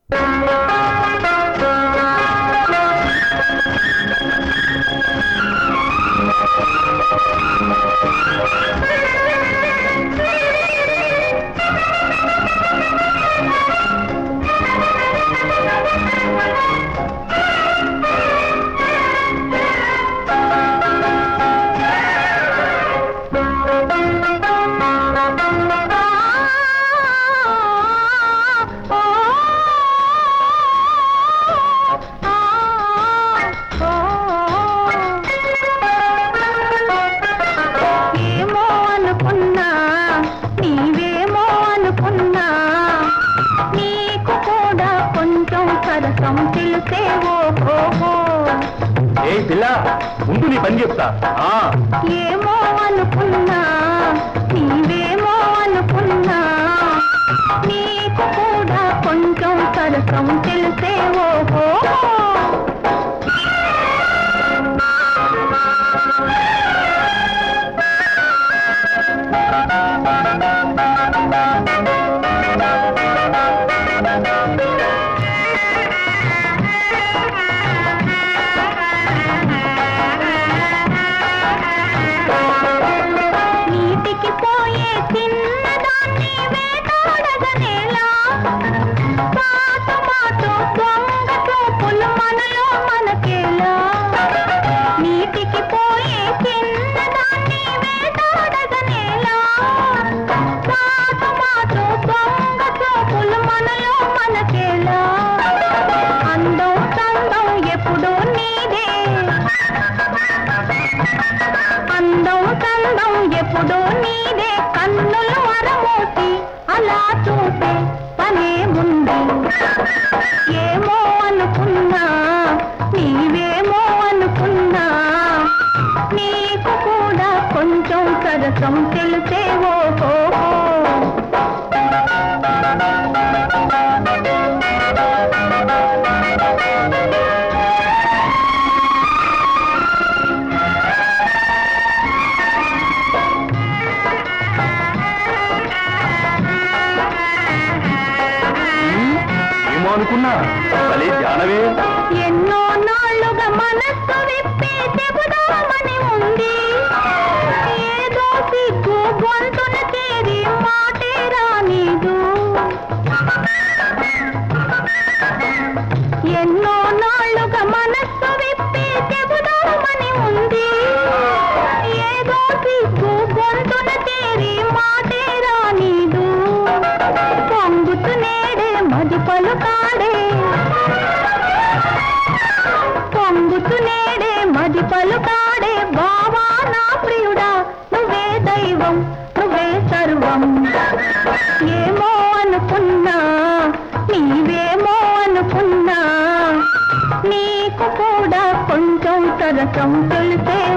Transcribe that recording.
ఏమో అనుకున్నా నీవేమో అనుకున్నా నీకు కూడా కొంచెం సరసం తెలిసేవో ఓహో ఏ పిల్ల ముందు నీ పని చెప్తా ఆ, ఏమో అనుకున్నా నీవేమో అనుకున్నా నీకు కూడా కొంచెం సరసం తెలిసేవో ఓహో నీటికి పోయే చిన్నదాన్ని వేటాడగనేలా పాట మాటు దొంగ చూపులు మనలో మనకేలా నీటికి పోయే చిన్నదాన్ని వేటాడగనేలా పాట మాటు దొంగ చూపులు మనలో మనకేలా అందం చందం ఎప్పుడూ నీదే అందం చందం ఎప్పుడు నీదే కన్నులు అరమూసి అలా చూసే పనే ఉంది ఏమో అనుకున్నా నీవేమో అనుకున్నా నీకు కూడా కొంచెం సరసం తెలిసేవో ఓహో ఏమో అనుకున్నా భలే ధ్యానవే ఎన్నో నాళ్ళుగా మనస్సు విప్పి చెబుదామని ఉంది ఏదో సిగ్గు గొంతున చేరి మాటే రానీదు ఎన్నో నాళ్ళుగా మనస్సు విప్పి చెబుదామని ఉంది ఏదో సిగ్గు గొంతున చేరి మాటే రానీదు పొంగుతు నేడే మది పలుకాడే పొంగుతు నేడే మది పలుకాడే బావా నా ప్రియుడా నువ్వే దైవం నువ్వే సర్వం ఏమో అనుకున్నా నీవేమో అనుకున్నా నీకు కూడా కొంచెం సరసం తెలిసే